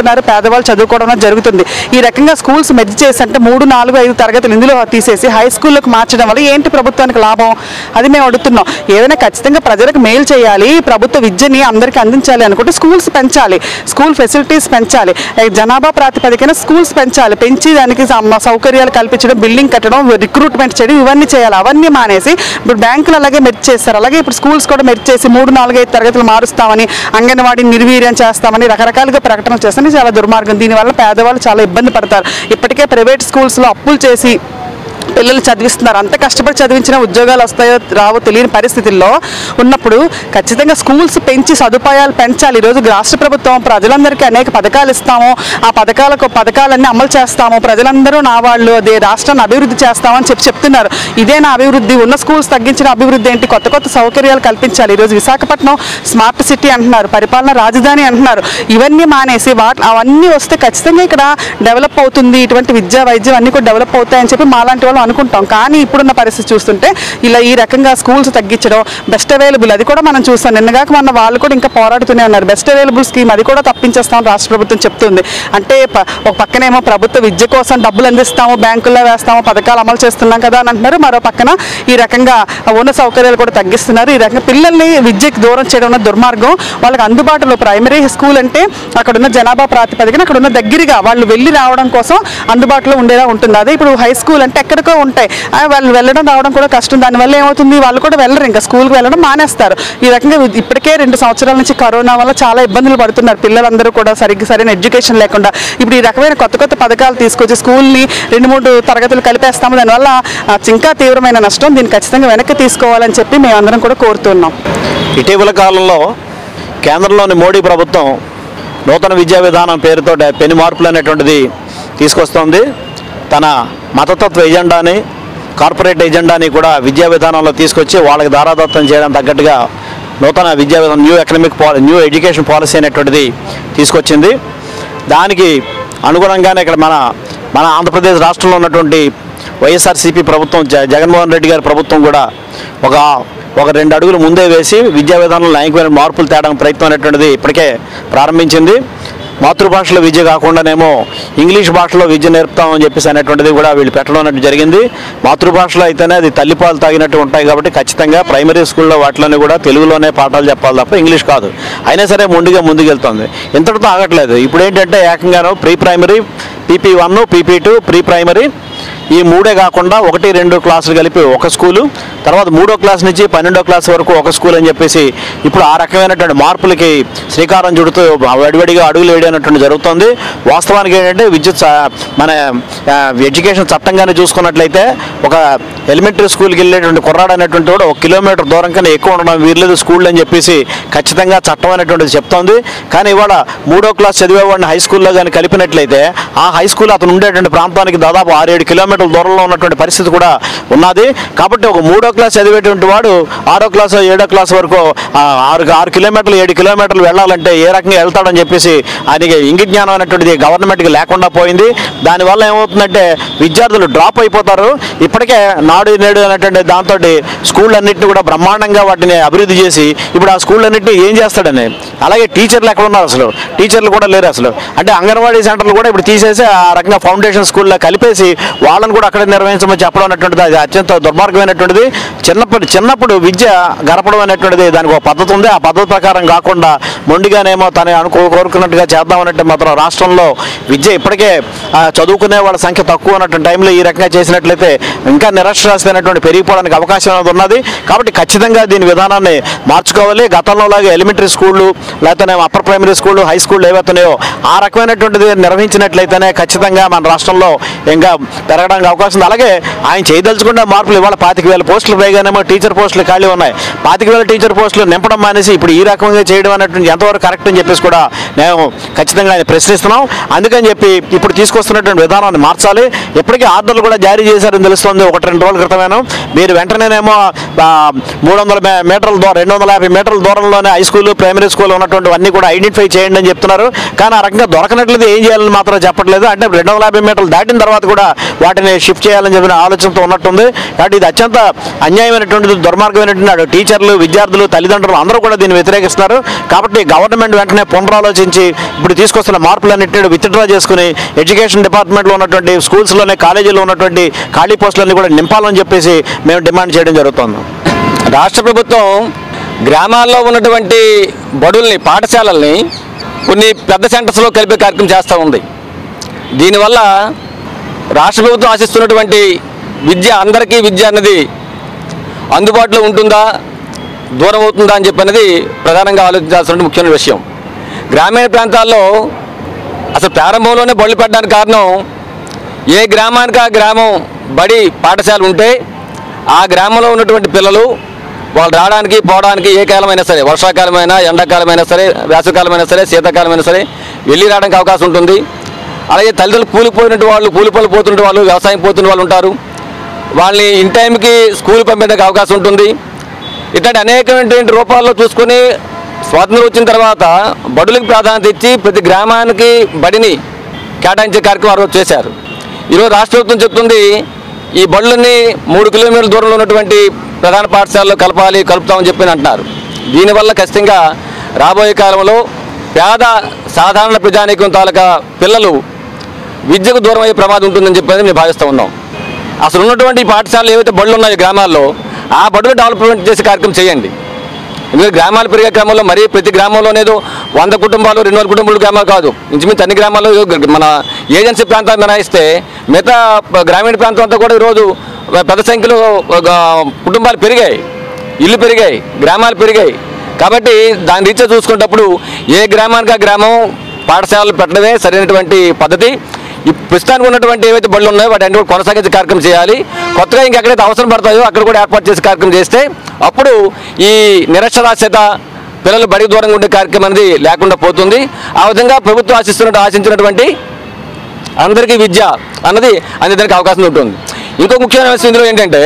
చదువుకుంటున్నారు పేదవాళ్ళు చదువుకోవడం అనేది జరుగుతుంది ఈ రకంగా స్కూల్స్ మెర్జ్ చేసి అంటే మూడు నాలుగు ఐదు తరగతులు ఇందులో తీసేసి హై స్కూల్లోకి మార్చడం వల్ల ఏంటి ప్రభుత్వానికి లాభం అది మేము అడుగుతున్నాం ఏదైనా ఖచ్చితంగా ప్రజలకు మేలు చేయాలి ప్రభుత్వ విద్యని అందరికీ అందించాలి అనుకుంటే స్కూల్స్ పెంచాలి స్కూల్ ఫెసిలిటీస్ పెంచాలి ఏ జనాభా ప్రాతిపదికన స్కూల్స్ పెంచాలి పెంచి దానికి సమ- సౌకర్యాలు కల్పించడం బిల్డింగ్ కట్టడం రిక్రూట్మెంట్ చేయడం ఇవన్నీ చేయాలి అవన్నీ మానేసి ఇప్పుడు బ్యాంకులు అలాగే మెర్జ్ చేస్తారు అలాగే ఇప్పుడు స్కూల్స్ కూడా మెర్జ్ చేసి మూడు నాలుగు ఐదు తరగతులు మారుస్తామని అంగన్వాడీ నిర్వీర్యం చేస్తామని రకరకాలుగా ప్రకటనలు చేస్తామని చాలా దుర్మార్గం దీనివల్ల పేదవాళ్ళు చాలా ఇబ్బంది పడతారు ఇప్పటికే ప్రైవేట్ స్కూల్స్లో అప్పులు చేసి పిల్లలు చదివిస్తున్నారు అంత కష్టపడి చదివించిన ఉద్యోగాలు వస్తాయో రావో తెలియని పరిస్థితుల్లో ఉన్నప్పుడు ఖచ్చితంగా స్కూల్స్ పెంచి సదుపాయాలు పెంచాలి ఈరోజు రాష్ట్ర ప్రభుత్వం ప్రజలందరికీ అనేక పథకాలు ఇస్తాము ఆ పథకాలకు పథకాలన్నీ అమలు చేస్తాము ప్రజలందరూ నా వాళ్ళు అదే రాష్ట్రాన్ని అభివృద్ధి చేస్తామని చెప్పి చెప్తున్నారు ఇదే నా అభివృద్ధి ఉన్న స్కూల్స్ తగ్గించిన అభివృద్ధి ఏంటి కొత్త కొత్త సౌకర్యాలు కల్పించాలి ఈరోజు విశాఖపట్నం స్మార్ట్ సిటీ అంటున్నారు పరిపాలన రాజధాని అంటున్నారు ఇవన్నీ మానేసి వాటి అవన్నీ వస్తే ఖచ్చితంగా ఇక్కడ డెవలప్ అవుతుంది ఇటువంటి విద్యా వైద్యం అన్నీ కూడా డెవలప్ అవుతాయని చెప్పి మాలాంటి వాళ్ళు అనుకుంటాం కానీ ఇప్పుడున్న పరిస్థితి చూస్తుంటే ఇలా ఈ రకంగా స్కూల్స్ తగ్గించడం బెస్ట్ అవైలబుల్ అది కూడా మనం చూస్తాం నిన్నగాక మొన్న వాళ్ళు కూడా ఇంకా పోరాడుతూనే ఉన్నారు బెస్ట్ అవైలబుల్ స్కీమ్ అది కూడా తప్పించేస్తామని రాష్ట్ర ప్రభుత్వం చెప్తుంది అంటే ప- ఒక పక్కనేమో ప్రభుత్వ విద్య కోసం డబ్బులు అందిస్తాము బ్యాంకుల్లో వేస్తాము పథకాలు అమలు చేస్తున్నాం కదా అని అంటున్నారు మరో పక్కన ఈ రకంగా ఉన్న సౌకర్యాలు కూడా తగ్గిస్తున్నారు ఈ రకంగా పిల్లల్ని విద్యకి దూరం చేయడం అన్నది దుర్మార్గం వాళ్ళకి అందుబాటులో ప్రైమరీ స్కూల్ అంటే అక్కడ ఉన్న జనాభా ప్రాతిపదికన అక్కడ ఉన్న దగ్గరగా వాళ్ళు వెళ్ళి రావడం కోసం అందుబాటులో ఉండేలా ఉంటుంది అదే ఇప్పుడు హై స్కూల్ అంటే ఎక్కడికో ఉంటాయి ఆ, వాళ్ళు వెళ్ళడం రావడం కూడా కష్టం దానివల్ల ఏమవుతుంది వాళ్ళు కూడా వెళ్ళరు ఇంకా స్కూల్కి వెళ్ళడం మానేస్తారు ఈ రకంగా వి- ఇప్పటికే రెండు సంవత్సరాల నుంచి కరోనా వల్ల చాలా ఇబ్బందులు పడుతున్నారు పిల్లలందరూ కూడా సరిగ్గా సరైన ఎడ్యుకేషన్ లేకుండా ఇప్పుడు ఈ రకమైన కొత్త కొత్త పథకాలు తీసుకొచ్చి స్కూల్ని రెండు మూడు తరగతులు కలిపేస్తాము దానివల్ల ఆ, ఇంకా తీవ్రమైన నష్టం దీన్ని ఖచ్చితంగా వెనక్కి తీసుకోవాలని చెప్పి మేమందరం కూడా కోరుతున్నాం ఇటీవల కాలంలో కేంద్రంలోని మోడీ ప్రభుత్వం నూతన విద్యా విధానం పేరుతో డ- పెను మార్పులు అనేటువంటిది తీసుకొస్తోంది తన మతతత్వ ఎజెండాని కార్పొరేట్ ఎజెండాని కూడా విద్యా విధానంలో తీసుకొచ్చి వాళ్ళకి దారాదత్తం చేయడం తగ్గట్టుగా నూతన విద్యా విధానం న్యూ ఎకనమిక్ పాల న్యూ ఎడ్యుకేషన్ పాలసీ అనేటువంటిది తీసుకొచ్చింది దానికి అనుగుణంగానే ఇక్కడ మన మన ఆంధ్రప్రదేశ్ రాష్ట్రంలో ఉన్నటువంటి వైఎస్ఆర్సీపీ ప్రభుత్వం జ జగన్మోహన్ రెడ్డి గారి ప్రభుత్వం కూడా ఒక ఒక రెండు అడుగులు ముందే వేసి విద్యా విధానంలో లైంగికమైన మార్పులు తేడానికి ప్రయత్నం అనేటువంటిది ఇప్పటికే ప్రారంభించింది మాతృభాషలో విద్య కాకుండానేమో ఇంగ్లీష్ భాషలో విద్య నేర్పుతామని చెప్పేసి అనేటువంటిది కూడా వీళ్ళు పెట్టడం అనేది జరిగింది మాతృభాషలో అయితేనే అది తల్లిపాలు తాగినట్టు ఉంటాయి కాబట్టి ఖచ్చితంగా ప్రైమరీ స్కూల్లో వాటిలోనే కూడా తెలుగులోనే పాఠాలు చెప్పాలి తప్ప ఇంగ్లీష్ కాదు అయినా సరే మొండిగా ముందుకెళ్తుంది ఇంతటితో ఆగట్లేదు ఇప్పుడు ఏంటంటే ఏకంగాను pre primary PP one PP two pre primary ఈ మూడే కాకుండా ఒకటి రెండు క్లాసులు కలిపి ఒక స్కూలు తర్వాత మూడో క్లాస్ నుంచి పన్నెండో క్లాస్ వరకు ఒక స్కూల్ అని చెప్పేసి ఇప్పుడు ఆ రకమైనటువంటి మార్పులకి శ్రీకారం చుడుతూ వడివడిగా అడుగులు వేయడం జరుగుతుంది వాస్తవానికి ఏంటంటే విద్యుత్ స- మన ఆ, ఎడ్యుకేషన్ చట్టంగానే చూసుకున్నట్లయితే ఒక ఎలిమెంటరీ స్కూల్కి వెళ్ళేటువంటి కుర్రాడు అనేటువంటి వాడు ఒక కిలోమీటర్ దూరం కన్నా ఎక్కువ ఉండడం వీర్లేదు స్కూల్ అని చెప్పేసి ఖచ్చితంగా చట్టం అనేటువంటిది చెప్తోంది కానీ ఇవాళ మూడో క్లాస్ చదివేవాడిని హై స్కూల్లో కానీ కలిపినట్లయితే ఆ హై స్కూల్ అతను ఉండేటువంటి ప్రాంతానికి దాదాపు ఆరేడు కిలోమీటర్ల దూరంలో ఉన్నటువంటి పరిస్థితి కూడా ఉన్నది కాబట్టి ఒక మూడో క్లాస్ చదివేటువంటి వాడు ఆరో క్లాస్ ఏడో క్లాస్ వరకు ఆ, ఆరు ఆరు కిలోమీటర్లు ఏడు కిలోమీటర్లు వెళ్ళాలంటే ఏ రకంగా వెళ్తాడని చెప్పేసి ఆయనకి ఇంగి జ్ఞానం అనేటువంటిది గవర్నమెంట్కి లేకుండా పోయింది దానివల్ల ఏమవుతుందంటే విద్యార్థులు డ్రాప్ అయిపోతారు ఇప్పటికే నాడు నేడు అనేటువంటి దాంతో స్కూల్ అన్నింటినీ కూడా బ్రహ్మాండంగా వాటిని అభివృద్ధి చేసి ఇప్పుడు ఆ స్కూల్ అన్నింటినీ ఏం చేస్తాడని అలాగే టీచర్లు ఎక్కడ ఉన్నారు అసలు టీచర్లు కూడా లేరు అసలు అంటే అంగన్వాడీ సెంటర్లు కూడా ఇప్పుడు తీసేసి ఆ రకంగా ఫౌండేషన్ స్కూల్లో కలిపేసి వాళ్ళని కూడా అక్కడ నిర్వహించమని చెప్పడం అనేటువంటిది అది అత్యంత దుర్మార్గమైనటువంటిది చిన్నప్పుడు చిన్నప్పుడు విద్య గడపడం అనేటువంటిది దానికి ఒక పద్ధతి ఉంది ఆ పద్ధతి ప్రకారం కాకుండా మొండిగానేమో తను అనుకో కోరుకున్నట్టుగా చేద్దామన్నట్టు మాత్రం రాష్ట్రంలో విద్య ఇప్పటికే ఆ, చదువుకునే వాళ్ళ సంఖ్య తక్కువ ఉన్నటువంటి టైంలో ఈ రకంగా చేసినట్లయితే ఇంకా నిరక్షరాస్యమైనటువంటి పెరిగిపోవడానికి అవకాశం అనేది ఉన్నది కాబట్టి ఖచ్చితంగా దీని విధానాన్ని మార్చుకోవాలి గతంలో లాగా ఎలిమెంటరీ స్కూళ్ళు లేకపోతే అప్పర్ ప్రైమరీ స్కూళ్ళు హై స్కూళ్ళు ఏవైతున్నాయో ఆ రకమైనటువంటిది నిర్వహించినట్లయితేనే ఖచ్చితంగా మన రాష్ట్రంలో ఇంకా పెరగడానికి అవకాశం ఉంది అలాగే ఆయన చేయదలుచుకున్న మార్పులు ఇవాళ పాతిక వేల పోస్టులు పైగానేమో టీచర్ పోస్టులు ఖాళీ ఉన్నాయి పాతిక వేల టీచర్ పోస్టులు నింపడం మానేసి ఇప్పుడు ఈ రకంగా చేయడం అనేటువంటి ఎంతవరకు కరెక్ట్ అని చెప్పేసి కూడా మేము ఖచ్చితంగా ఆయన ప్రశ్నిస్తున్నాం అందుకని చెప్పి ఇప్పుడు తీసుకొస్తున్నటువంటి విధానాన్ని మార్చాలి ఇప్పటికే ఆర్డర్లు కూడా జారీ చేశారని తెలుస్తుంది ఒకటి రెండు రోజుల రోజుల క్రితమేను మీరు వెంటనేనేమో మూడు వందల మే- మీటర్ల దూరం రెండు వందల యాభై మీటర్ల దూరంలోనే హై స్కూల్ ప్రైమరీ స్కూల్ ఉన్నటువంటి అన్ని కూడా ఐడెంటిఫై చేయండి అని చెప్తున్నారు కానీ ఆ రకంగా దొరకనట్లేదు ఏం చేయాలని మాత్రం చెప్పట్లేదు అంటే రెండు వందల యాభై మీటర్లు దాటిన తర్వాత కూడా వాటిని షిఫ్ట్ చేయాలని చెప్పిన ఆలోచనతో ఉన్నట్టుంది కాబట్టి ఇది అత్యంత అన్యాయమైనటువంటిది దుర్మార్గమైనటువంటి అటు టీచర్లు విద్యార్థులు తల్లిదండ్రులు అందరూ కూడా దీన్ని వ్యతిరేకిస్తున్నారు కాబట్టి గవర్నమెంట్ వెంటనే పునరాలోచించి ఇప్పుడు తీసుకొస్తున్న మార్పులన్నింటినీ విత్డ్రా చేసుకుని ఎడ్యుకేషన్ డిపార్ట్మెంట్లో ఉన్నటువంటి స్కూల్స్లోనే కాలేజీలో ఉన్నటువంటి ఖాళీ పోస్టులన్నీ కూడా నింపాలని చెప్పేసి మేము డిమాండ్ చేయడం జరుగుతుంది రాష్ట్ర ప్రభుత్వం గ్రామాల్లో ఉన్నటువంటి బడుల్ని పాఠశాలల్ని కొన్ని పెద్ద సెంటర్స్లో కలిపే కార్యక్రమం చేస్తూ ఉంది దీనివల్ల రాష్ట్ర ప్రభుత్వం ఆశిస్తున్నటువంటి విద్య అందరికీ విద్య అన్నది అందుబాటులో ఉంటుందా దూరం అవుతుందా అని చెప్పి అనేది ప్రధానంగా ఆలోచించాల్సిన ముఖ్యమైన విషయం గ్రామీణ ప్రాంతాల్లో అసలు ప్రారంభంలోనే బడులు పెట్టడానికి కారణం ఏ గ్రామానికి ఆ గ్రామం బడి పాఠశాల ఉంటే ఆ గ్రామంలో ఉన్నటువంటి పిల్లలు వాళ్ళు రావడానికి పోవడానికి ఏ కాలమైనా సరే వర్షాకాలమైనా ఎండాకాలమైనా సరే వేసవికాలమైనా సరే శీతాకాలమైనా సరే వెళ్ళి రావడానికి అవకాశం ఉంటుంది అలాగే తల్లిదండ్రులు కూలిపోయినట్టు వాళ్ళు కూలి పనులు పోతున్న వాళ్ళు వ్యవసాయం పోతున్న వాళ్ళు ఉంటారు వాళ్ళని ఇన్ టైంకి స్కూల్ పంపించడానికి అవకాశం ఉంటుంది ఇట్లాంటి అనేకమైనటువంటి రూపాల్లో చూసుకొని స్వాతంత్రం వచ్చిన తర్వాత బడులకు ప్రాధాన్యత ఇచ్చి ప్రతి గ్రామానికి బడిని కేటాయించే కార్యక్రమం ఆ రోజు చేశారు ఈరోజు రాష్ట్ర ప్రభుత్వం చెప్తుంది ఈ బడులన్నీ మూడు కిలోమీటర్ల దూరంలో ఉన్నటువంటి ప్రధాన పాఠశాలలో కలపాలి కలుపుతామని చెప్పి అంటున్నారు దీనివల్ల ఖచ్చితంగా రాబోయే కాలంలో పేద సాధారణ ప్రజానీకం తాలూకా పిల్లలు విద్యకు దూరం అయ్యే ప్రమాదం ఉంటుందని చెప్పేది మేము భావిస్తూ ఉన్నాం అసలు ఉన్నటువంటి ఈ పాఠశాలలు ఏవైతే బడులు ఉన్నాయో గ్రామాల్లో ఆ బడులు డెవలప్మెంట్ చేసే కార్యక్రమం చేయండి ఎందుకంటే గ్రామాలు పెరిగే క్రమంలో మరీ ప్రతి గ్రామంలోనేదో వంద కుటుంబాలు రెండు వందల కుటుంబాలు గ్రామాలు కాదు ఇంచుమించు అన్ని గ్రామాల్లో ఏదో గ- మన ఏజెన్సీ ప్రాంతాలు మినహాయిస్తే మిగతా ప- గ్రామీణ ప్రాంతం అంతా కూడా ఈరోజు పెద్ద సంఖ్యలో ఒక కుటుంబాలు పెరిగాయి ఇల్లు పెరిగాయి గ్రామాలు పెరిగాయి కాబట్టి దాని రీత్యా చూసుకునేటప్పుడు ఏ గ్రామానికి ఆ గ్రామం పాఠశాలలు పెట్టడమే సరైనటువంటి పద్ధతి ఈ ప్రస్తుతానికి ఉన్నటువంటి ఏవైతే బళ్ళు ఉన్నాయో వాటి అన్ని కూడా కొనసాగించే కార్యక్రమం చేయాలి కొత్తగా ఇంకెక్కడైతే అవసరం పడతాయో అక్కడ కూడా ఏర్పాటు చేసే కార్యక్రమం చేస్తే అప్పుడు ఈ నిరక్షరాస్యత పిల్లలు బడికి దూరంగా ఉండే కార్యక్రమం అనేది లేకుండా పోతుంది ఆ విధంగా ప్రభుత్వం ఆశిస్తున్నట్టు ఆశించినటువంటి అందరికీ విద్య అన్నది అందేదానికి అవకాశం ఉంటుంది ఇంకో ముఖ్యమైన విషయం ఇందులో ఏంటంటే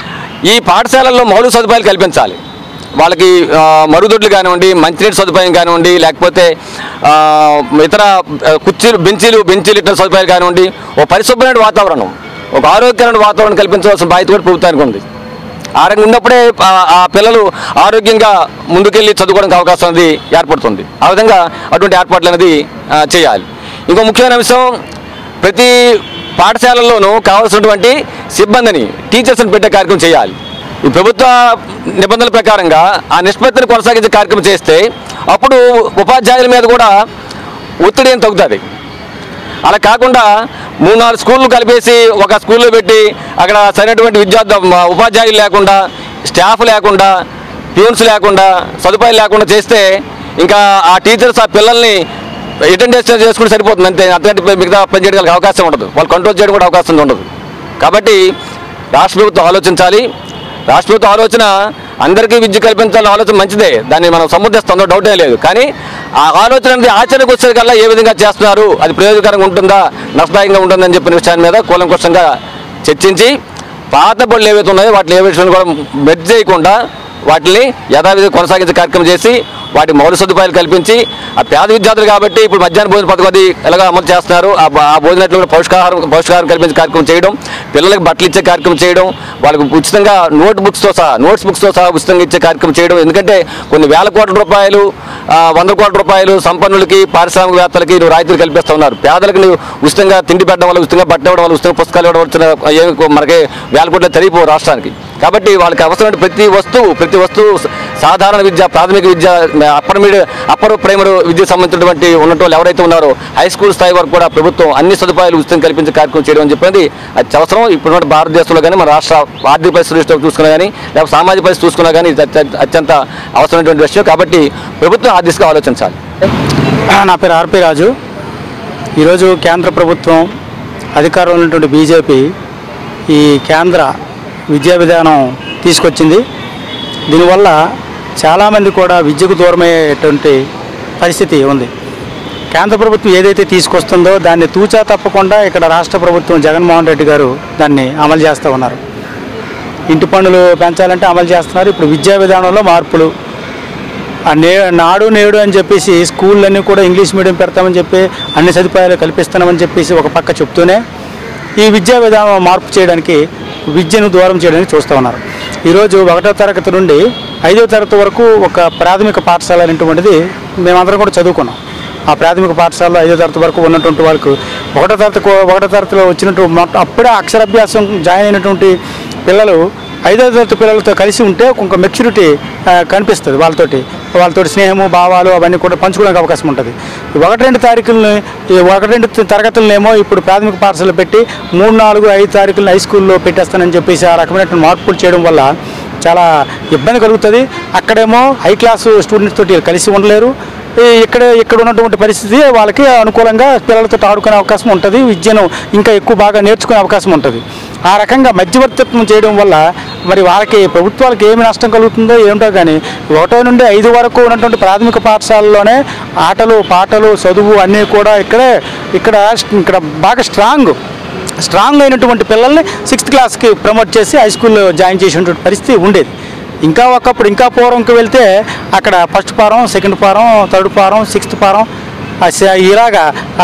ఈ పాఠశాలల్లో మౌలిక సదుపాయాలు కల్పించాలి వాళ్ళకి ఆ, మరుగుదొడ్లు కానివ్వండి మంచినీటి సదుపాయం కానివ్వండి లేకపోతే ఆ, ఇతర ఆ, కుర్చీలు బెంచీలు బెంచీలు ఇతర సదుపాయాలు కానివ్వండి ఒక పరిశుభ్రమైన వాతావరణం ఒక ఆరోగ్యకరమైన వాతావరణం కల్పించవలసిన బాధ్యత కూడా ప్రభుత్వానికి ఉంది ఆ రంగం ఉన్నప్పుడే ఆ- ఆ పిల్లలు ఆరోగ్యంగా ముందుకెళ్ళి చదువుకోవడానికి అవకాశం అనేది ఏర్పడుతుంది ఆ విధంగా అటువంటి ఏర్పాట్లు అనేది ఆ, చేయాలి ఇంకో ముఖ్యమైన అంశం ప్రతి పాఠశాలల్లోనూ కావాల్సినటువంటి సిబ్బందిని టీచర్స్ని పెట్టే కార్యక్రమం చేయాలి ఈ ప్రభుత్వ నిబంధనల ప్రకారంగా ఆ నిష్పత్తిని కొనసాగించే కార్యక్రమం చేస్తే అప్పుడు ఉపాధ్యాయుల మీద కూడా ఒత్తిడి ఏం తగ్గుతుంది అలా కాకుండా మూడు నాలుగు స్కూళ్ళు కలిపేసి ఒక స్కూల్లో పెట్టి అక్కడ సరైనటువంటి విద్యార్థి మ- ఉపాధ్యాయులు లేకుండా స్టాఫ్ లేకుండా ప్యూన్స్ లేకుండా సదుపాయాలు లేకుండా చేస్తే ఇంకా ఆ టీచర్స్ ఆ పిల్లల్ని అటెండెన్స్ చేసుకుంటే సరిపోతుంది అంతే అంతకంటే మిగతా పని చేయడానికి అవకాశం ఉండదు వాళ్ళు కంట్రోల్ చేయడం కూడా అవకాశం ఉండదు కాబట్టి రాష్ట్ర ప్రభుత్వం ఆలోచించాలి రాష్ట్ర ప్రభుత్వం ఆలోచన అందరికీ విద్య కల్పించాలన్న ఆలోచన మంచిదే దాన్ని మనం సముద్రిస్తుందో డౌటే లేదు కానీ ఆ ఆలోచన అనేది ఆచరణకు వచ్చే కల్లా ఏ విధంగా చేస్తున్నారు అది ప్రయోజనకరంగా ఉంటుందా నష్టదాయకంగా ఉంటుందని చెప్పిన విషయాన్ని మీద కూలంకుషంగా చర్చించి పాత బడులు ఏవైతే ఉన్నాయో వాటిని ఏ విషయాన్ని కూడా మెడ్ చేయకుండా వాటిని యథావిధి కొనసాగించే కార్యక్రమం చేసి వాటి మౌలిక సదుపాయాలు కల్పించి ఆ పేద విద్యార్థులు కాబట్టి ఇప్పుడు మధ్యాహ్న భోజన పథకం అది ఎలాగ అమలు చేస్తున్నారు ఆ బ- ఆ భోజనాలు కూడా పౌష్టికాహారం పౌష్టికాహారం కల్పించే కార్యక్రమం చేయడం పిల్లలకు బట్టలు ఇచ్చే కార్యక్రమం చేయడం వాళ్ళకి ఉచితంగా నోట్ బుక్స్తో సహా నోట్స్ బుక్స్తో సహా ఉచితంగా ఇచ్చే కార్యక్రమం చేయడం ఎందుకంటే కొన్ని వేల కోట్ల రూపాయలు ఆ, వంద కోట్ల రూపాయలు సంపన్నులకి పారిశ్రామికవేత్తలకి నువ్వు రాయితీలు కల్పిస్తూ ఉన్నారు పేదలకు నువ్వు ఉచితంగా తిండి పెట్టడం వల్ల ఉచితంగా బట్ట ఇవ్వడం వల్ల ఉచితంగా పుస్తకాలు ఇవ్వడం వల్ల ఏమి మనకి వేల కోట్ల తరిగిపో రాష్ట్రానికి కాబట్టి వాళ్ళకి అవసరమైన ప్రతి వస్తువు ప్రతి వస్తువు స- సాధారణ విద్య ప్రాథమిక విద్య అప్పర్ మీడియం అప్పర్ ప్రైమరీ విద్యకు సంబంధించినటువంటి ఉన్నటువంటి వాళ్ళు ఎవరైతే ఉన్నారో హై స్కూల్ స్థాయి వరకు కూడా ప్రభుత్వం అన్ని సదుపాయాలు ఉచితం కల్పించే కార్యక్రమం చేయడం అని చెప్పింది అది అవసరం ఇప్పుడున్న భారతదేశంలో కానీ మన రాష్ట్ర ఆర్థిక పరిస్థితి దృష్టిలో చూసుకున్నా కానీ లేకపోతే సామాజిక పరిస్థితి చూసుకున్నా కానీ ఇది అత్యంత అత్యంత అవసరమైనటువంటి విషయం కాబట్టి ప్రభుత్వం ఆ దిశగా ఆలోచించాలి నా పేరు ఆర్పి రాజు ఈరోజు కేంద్ర ప్రభుత్వం అధికారంలో ఉన్నటువంటి బీజేపీ ఈ కేంద్ర విద్యా విధానం తీసుకొచ్చింది దీనివల్ల చాలామంది కూడా విద్యకు దూరమయ్యేటువంటి పరిస్థితి ఉంది కేంద్ర ప్రభుత్వం ఏదైతే తీసుకొస్తుందో దాన్ని తూచా తప్పకుండా ఇక్కడ రాష్ట్ర ప్రభుత్వం జగన్మోహన్ రెడ్డి గారు దాన్ని అమలు చేస్తూ ఉన్నారు ఇంటి పన్నులు పెంచాలంటే అమలు చేస్తున్నారు ఇప్పుడు విద్యా విధానంలో మార్పులు ఆ నే నాడు నేడు అని చెప్పేసి స్కూళ్ళన్నీ కూడా ఇంగ్లీష్ మీడియం పెడతామని చెప్పి అన్ని సదుపాయాలు కల్పిస్తున్నామని చెప్పేసి ఒక పక్క చెప్తూనే ఈ విద్యా విధానం మార్పు చేయడానికి విద్యను దూరం చేయడానికి చూస్తూ ఉన్నారు ఈరోజు ఒకటో తరగతి నుండి ఐదో తరగతి వరకు ఒక ప్రాథమిక పాఠశాల అనేటువంటిది మేమందరం కూడా చదువుకున్నాం ఆ ప్రాథమిక పాఠశాలలో ఐదో తరగతి వరకు ఉన్నటువంటి వాళ్ళకు ఒకటో తరగతి ఒకటో తరగతిలో వచ్చినటువంటి మొట్ట- అప్పుడే అక్షరాభ్యాసం జాయిన్ అయినటువంటి పిల్లలు ఐదో తరగతి పిల్లలతో కలిసి ఉంటే కొంత మెచ్యూరిటీ కనిపిస్తుంది వాళ్ళతోటి వాళ్ళతోటి స్నేహము భావాలు అవన్నీ కూడా పంచుకోవడానికి అవకాశం ఉంటుంది ఈ ఒకటి రెండు తారీఖులని ఈ ఒకటి రెండు తరగతులనేమో ఇప్పుడు ప్రాథమిక పాఠశాల పెట్టి మూడు నాలుగు ఐదు తారీఖులను హై స్కూల్లో పెట్టేస్తానని చెప్పేసి ఆ రకమైనటువంటి మార్పులు చేయడం వల్ల చాలా ఇబ్బంది కలుగుతుంది అక్కడేమో హై క్లాస్ స్టూడెంట్స్ తోటి కలిసి ఉండలేరు ఈ ఇక్కడ ఇక్కడ ఉన్నటువంటి పరిస్థితి వాళ్ళకి అనుకూలంగా పిల్లలతో ఆడుకునే అవకాశం ఉంటుంది విద్యను ఇంకా ఎక్కువ బాగా నేర్చుకునే అవకాశం ఉంటుంది ఆ రకంగా మధ్యవర్తిత్వం చేయడం వల్ల మరి వాళ్ళకి ప్రభుత్వాలకు ఏమి నష్టం కలుగుతుందో ఏమిటో కానీ ఒకటో నుండి ఐదు వరకు ఉన్నటువంటి ప్రాథమిక పాఠశాలలోనే ఆటలు పాటలు చదువు అన్నీ కూడా ఇక్కడే ఇక్కడ ఇక్కడ బాగా స్ట్రాంగ్ స్ట్రాంగ్ అయినటువంటి పిల్లల్ని సిక్స్త్ క్లాస్కి ప్రమోట్ చేసి హై స్కూల్లో జాయిన్ చేసినటువంటి పరిస్థితి ఉండేది ఇంకా ఒకప్పుడు ఇంకా పూర్వంకి వెళ్తే అక్కడ ఫస్ట్ పారం సెకండ్ పారం థర్డ్ పారం సిక్స్త్ పారం ఆ స- ఇలాగా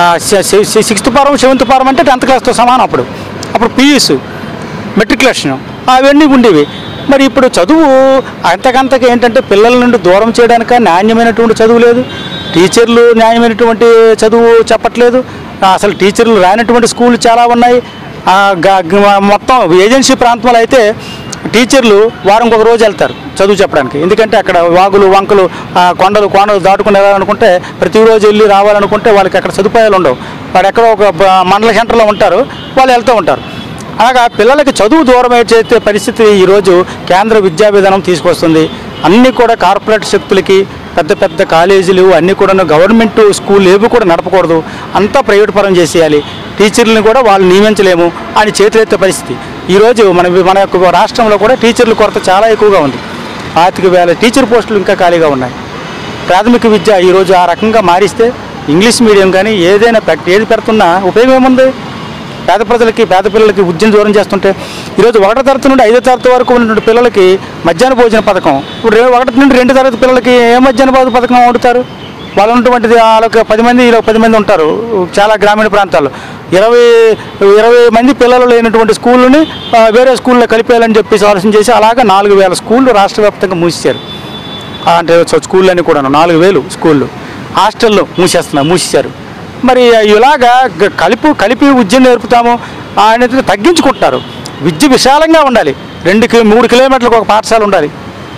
సిక్స్త్ పారం సెవెంత్ పారం అంటే టెన్త్ క్లాస్తో సమానం అప్పుడు అప్పుడు పీయూస్ మెట్రికులేషన్ అవన్నీ ఉండేవి మరి ఇప్పుడు చదువు అంతకంతకి ఏంటంటే పిల్లల నుండి దూరం చేయడానికి నాణ్యమైనటువంటి చదువు లేదు టీచర్లు న్యాయమైనటువంటి చదువు చెప్పట్లేదు ఆ, అసలు టీచర్లు రానటువంటి స్కూళ్ళు చాలా ఉన్నాయి ఆ, గ- గ- మొత్తం ఏజెన్సీ ప్రాంతంలో అయితే టీచర్లు వారంకి ఒక రోజు వెళ్తారు చదువు చెప్పడానికి ఎందుకంటే అక్కడ వాగులు వంకలు ఆ, కొండలు కోనలు దాటుకుని వెళ్ళాలనుకుంటే ప్రతిరోజు వెళ్ళి రావాలనుకుంటే వాళ్ళకి అక్కడ సదుపాయాలు ఉండవు వాడు ఎక్కడో ఒక బ- మండల సెంటర్లో ఉంటారు వాళ్ళు వెళ్తూ ఉంటారు అలాగా పిల్లలకి చదువు దూరం చేసే పరిస్థితి ఈరోజు కేంద్ర విద్యా విధానం తీసుకొస్తుంది అన్నీ కూడా కార్పొరేట్ శక్తులకి పెద్ద పెద్ద కాలేజీలు అన్నీ కూడా గవర్నమెంట్ స్కూల్ ఏవి కూడా నడపకూడదు అంతా ప్రైవేట్ పరం చేసేయాలి టీచర్లను కూడా వాళ్ళు నియమించలేము అని చేతులెత్తే పరిస్థితి ఈరోజు మన మన యొక్క రాష్ట్రంలో కూడా టీచర్ల కొరత చాలా ఎక్కువగా ఉంది పాతిక వేల టీచర్ పోస్టులు ఇంకా ఖాళీగా ఉన్నాయి ప్రాథమిక విద్య ఈరోజు ఆ రకంగా మారిస్తే ఇంగ్లీష్ మీడియం కానీ ఏదైనా పెట్- ఏది పెడుతున్నా ఉపయోగం ఏముంది పేద ప్రజలకి పేద పిల్లలకి విద్యను దూరం చేస్తుంటే ఈరోజు ఒకటో తరగతి నుండి ఐదో తరగతి వరకు ఉన్నటువంటి పిల్లలకి మధ్యాహ్న భోజన పథకం ఇప్పుడు రే- ఒకటి నుండి రెండు తరగతి పిల్లలకి ఏ మధ్యాహ్న భోజన పథకం వండుతారు వాళ్ళు ఉన్నటువంటిది వాళ్ళకి పది మంది ఇలా పది మంది ఉంటారు చాలా గ్రామీణ ప్రాంతాల్లో ఇరవై ఇరవై మంది పిల్లలు లేనటువంటి స్కూళ్ళని ఆ, వేరే స్కూల్లో కలిపేయాలని చెప్పేసి ఆలోచన చేసి అలాగా నాలుగు వేల స్కూళ్ళు రాష్ట్ర వ్యాప్తంగా మూసేశారు ఆ, అంటే సో స్కూళ్ళన్నీ కూడా నాలుగు వేలు స్కూళ్ళు హాస్టల్లో మూసేస్తున్నారు మూసేశారు మరి ఇలాగా గ- కలుపు కలిపి విద్య నేర్పుతాము అనేది తగ్గించుకుంటున్నారు విద్య విశాలంగా ఉండాలి రెండు కి మూడు కిలోమీటర్లకు ఒక పాఠశాల ఉండాలి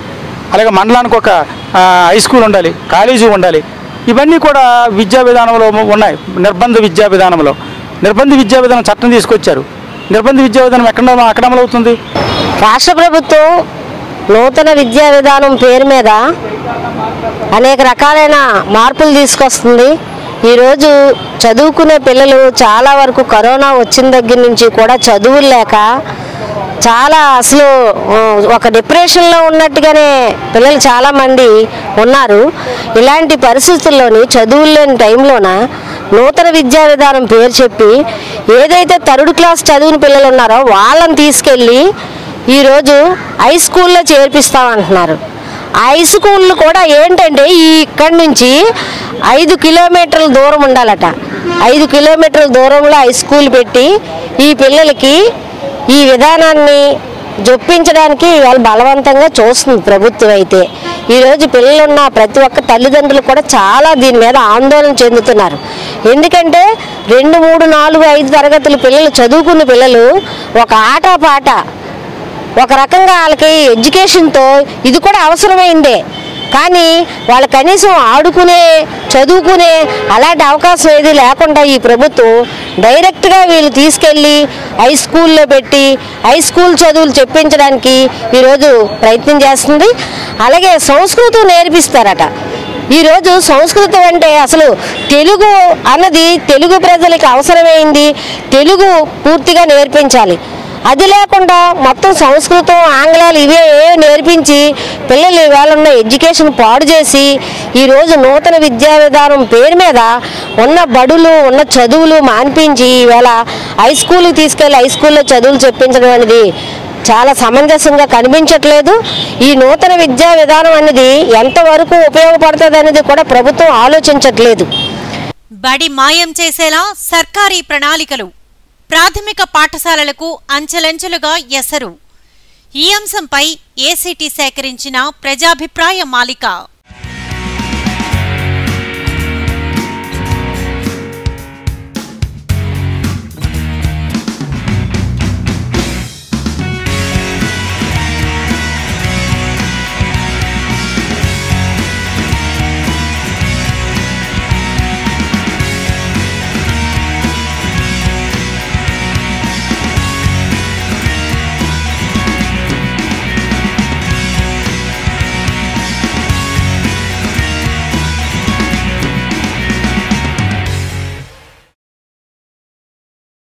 అలాగే మండలానికి ఒక ఆ, హై స్కూల్ ఉండాలి కాలేజీ ఉండాలి ఇవన్నీ కూడా విద్యా విధానంలో ఉన్నాయి నిర్బంధ విద్యా విధానంలో నిర్బంధ విద్యా విధానం చట్టం తీసుకొచ్చారు నిర్బంధ విద్యా విధానం ఎక్కడ అక్కడ అమలవుతుంది రాష్ట్ర ప్రభుత్వం నూతన విద్యా విధానం పేరు మీద అనేక రకాలైన మార్పులు తీసుకొస్తుంది ఈరోజు చదువుకునే పిల్లలు చాలా వరకు కరోనా వచ్చిన దగ్గర నుంచి కూడా చదువులు లేక చాలా అసలు ఆ, ఒక డిప్రెషన్లో ఉన్నట్టుగానే పిల్లలు చాలామంది ఉన్నారు ఇలాంటి పరిస్థితుల్లోని చదువులు లేని టైంలోన నూతన విద్యా విధానం పేరు చెప్పి ఏదైతే థర్డ్ క్లాస్ చదివిన పిల్లలు ఉన్నారో వాళ్ళని తీసుకెళ్ళి ఈరోజు హై స్కూల్లో చేర్పిస్తామంటున్నారు హై స్కూళ్ళు కూడా ఏంటంటే ఈ ఇక్కడి నుంచి ఐదు కిలోమీటర్ల దూరం ఉండాలట ఐదు కిలోమీటర్ల దూరంలో హై స్కూల్ పెట్టి ఈ పిల్లలకి ఈ విధానాన్ని జొప్పించడానికి వాళ్ళు బలవంతంగా చూస్తుంది ప్రభుత్వం అయితే ఈరోజు పిల్లలున్న ప్రతి ఒక్క తల్లిదండ్రులు కూడా చాలా దీని మీద ఆందోళన చెందుతున్నారు ఎందుకంటే రెండు మూడు నాలుగు ఐదు తరగతుల పిల్లలు చదువుకున్న పిల్లలు ఒక ఆట పాట ఒక రకంగా వాళ్ళకి ఎడ్యుకేషన్తో ఇది కూడా అవసరమైందే కానీ వాళ్ళు కనీసం ఆడుకునే చదువుకునే అలాంటి అవకాశం ఏది లేకుండా ఈ ప్రభుత్వం డైరెక్ట్గా వీళ్ళు తీసుకెళ్ళి హై స్కూల్లో పెట్టి హై స్కూల్ చదువులు చెప్పించడానికి ఈరోజు ప్రయత్నం చేస్తుంది అలాగే సంస్కృతం నేర్పిస్తారట ఈరోజు సంస్కృతం అంటే అసలు తెలుగు అన్నది తెలుగు ప్రజలకి అవసరమైంది తెలుగు పూర్తిగా నేర్పించాలి అది లేకుండా మొత్తం సంస్కృతం ఆంగ్లాలు ఇవే ఏ నేర్పించి పిల్లలు ఇవాళ ఉన్న ఎడ్యుకేషన్ పాడు చేసి ఈరోజు నూతన విద్యా విధానం పేరు మీద ఉన్న బడులు ఉన్న చదువులు మాన్పించి ఈవేళ హై స్కూల్కి తీసుకెళ్ళి హై స్కూల్లో చదువులు చెప్పించడం అనేది చాలా సమంజసంగా కనిపించట్లేదు ఈ నూతన విద్యా విధానం అనేది ఎంతవరకు ఉపయోగపడుతుంది అనేది కూడా ప్రభుత్వం ఆలోచించట్లేదు బడి మాయం చేసేలా సర్కారీ ప్రణాళికలు ప్రాథమిక పాఠశాలలకు అంచెలంచెలుగా ఎసరు ఈ అంశంపై ఏసీటీ సేకరించిన ప్రజాభిప్రాయ మాలిక